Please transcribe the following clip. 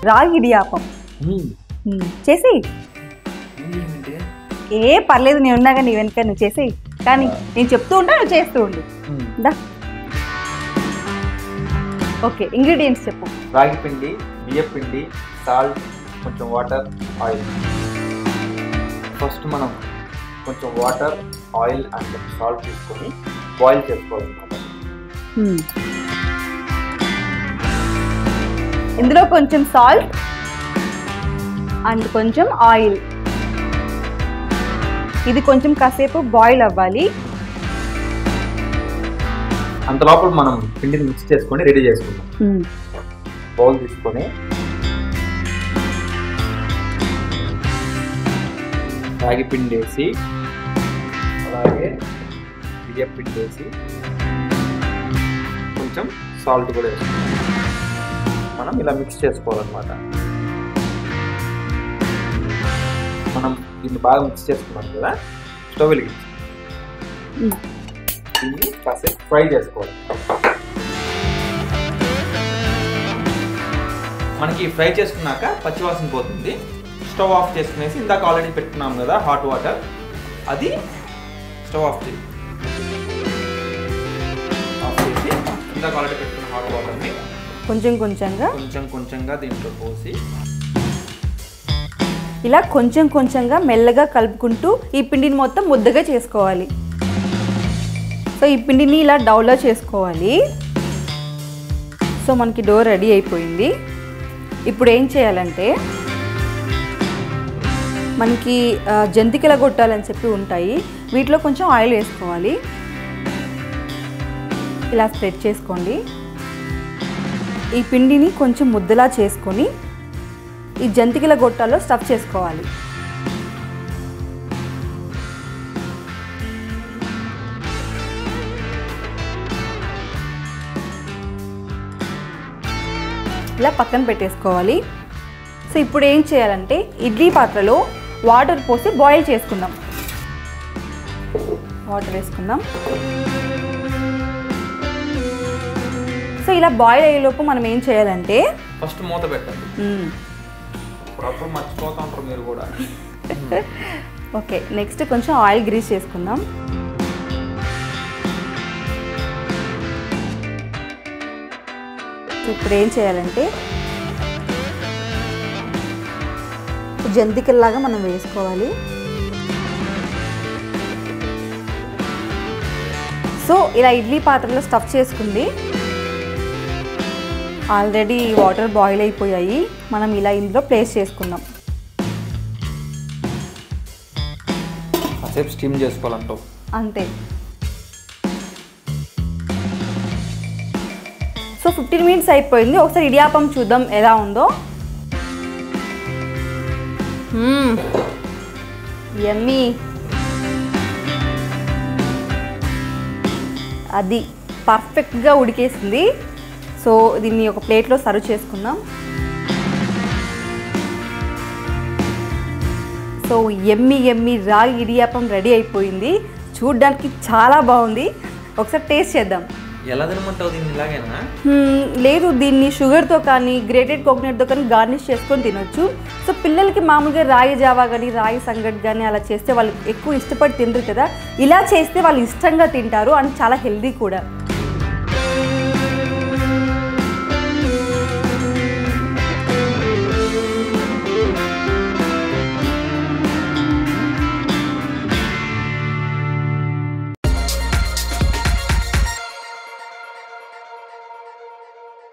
రాగి ఇడియాపం మ్మ్. మ్మ్. చేసి ఏంటంటే ఏ పర్లేదు నేను ఉన్నాగా నీ వెనక నువ్వు చేసి కానీ నేను చెప్తూ ఉంటా నువ్వు చేస్తూ ఉండు మ్మ్. దా ఓకే ఇంగ్రీడియంట్స్ చెప్పు రాగి పిండి బియ్య పిండి సాల్ట్ కొంచెం వాటర్ ఆయిల్ ఫస్ట్ మనం కొంచెం వాటర్ ఆయిల్ అండ్ కొంచెం సాల్ట్ తీసుకొని బాయిల్ చేసుకోవాలన్నమాట మ్మ్. ఇందులో కొంచెం సాల్ట్ అండ్ కొంచెం ఆయిల్ ఇది కొంచెం కాసేపు బాయిల్ అవ్వాలి అంత లోపల మనం పిండిని మిక్స్ చేసుకొని రెడీ చేసుకుందాం మ్మ్. బౌల్ తీసుకొని రాగి పిండి వేసి అలాగే బియ్య పిండి వేసి కొంచెం సాల్ట్ కూడా వేసుకుంటాం మనం ఇలా మిక్స్ చేసుకోవాలన్నమాట మనం దీన్ని బాగా మిక్స్ చేసుకున్నాం కదా స్టవ్ వెలిగించి మ్మ్. దీన్ని కాసేపు ఫ్రై చేసుకోవాలి మనకి ఫ్రై చేసుకున్నాక పచ్చివాసన పోతుంది స్టవ్ ఆఫ్ చేసుకునేసి ఇందాక ఆల్రెడీ పెట్టుకున్నాం కదా హాట్ వాటర్ అది స్టవ్ ఆఫ్ చేసి ఆఫ్ చేసి ఇందాక ఆల్రెడీ పెట్టుకున్న హాట్ వాటర్ని కొంచెం కొంచెంగా కొంచెం కొంచెంగా దీంట్లో పోసి ఇలా కొంచెం కొంచెంగా మెల్లగా కలుపుకుంటూ ఈ పిండిని మొత్తం ముద్దగా చేసుకోవాలి సో ఈ పిండిని ఇలా డౌలో చేసుకోవాలి సో మనకి డో రెడీ అయిపోయింది ఇప్పుడు ఏం చేయాలంటే మనకి ఆ, జంతికల గొట్టాలని చెప్పి ఉంటాయి వీటిలో కొంచెం ఆయిల్ వేసుకోవాలి ఇలా స్ప్రెడ్ చేసుకోండి ఈ పిండిని కొంచెం ముద్దలా చేసుకొని ఈ జంతికల గొట్టాల్లో స్టఫ్ చేసుకోవాలి ఇలా పక్కన పెట్టేసుకోవాలి సో ఇప్పుడు ఏం చేయాలంటే ఇడ్లీ పాత్రలో వాటర్ పోసి బాయిల్ చేసుకుందాం వాటర్ వేసుకుందాం సో ఇలా బాయిల్ అయ్యేలోపు మనం ఏం చేయాలంటే ఫస్ట్ మూత పెట్టండి మ్మ్, అప్పుడప్పుడు మర్చిపోతా ఉంటారు మీరు కూడా ఓకే నెక్స్ట్ కొంచెం ఆయిల్ గ్రీస్ చేసుకుందాం సో ఇప్పుడు ఏం చేయాలంటే జంతికల్లాగా మనం వేసుకోవాలి సో ఇలా ఇడ్లీ పాత్రలో స్టఫ్ చేసుకుంది ఆల్రెడీ వాటర్ బాయిల్ అయిపోయాయి మనం ఇలా ఇందులో ప్లేస్ చేసుకుందాం కాసేపు స్టీమ్ చేసుకోవాలంటావు అంతే సో ఫిఫ్టీన్ మినిట్స్ అయిపోయింది ఒకసారి ఇడియాపం చూద్దాం ఎలా ఉందో ఎమ్మీ అది పర్ఫెక్ట్గా ఉడికేసింది సో దీన్ని ఒక ప్లేట్లో సర్వ్ చేసుకుందాం సో ఎమ్మి ఎమ్మి రాగి ఇడియాపం రెడీ అయిపోయింది చూడ్డానికి చాలా బాగుంది ఒకసారి టేస్ట్ చేద్దాం ఎలా తినమంటావు దీన్ని ఇలాగేనా హ్మ్, లేదు దీన్ని షుగర్తో కానీ గ్రేటెడ్ కోకోనట్తో కానీ గార్నిష్ చేసుకొని తినొచ్చు సో పిల్లలకి మామూలుగా రాగి జావా కానీ రాగి సంగటి కానీ అలా చేస్తే వాళ్ళు ఎక్కువ ఇష్టపడి తినరు కదా ఇలా చేస్తే వాళ్ళు ఇష్టంగా తింటారు అండ్ చాలా హెల్దీ కూడా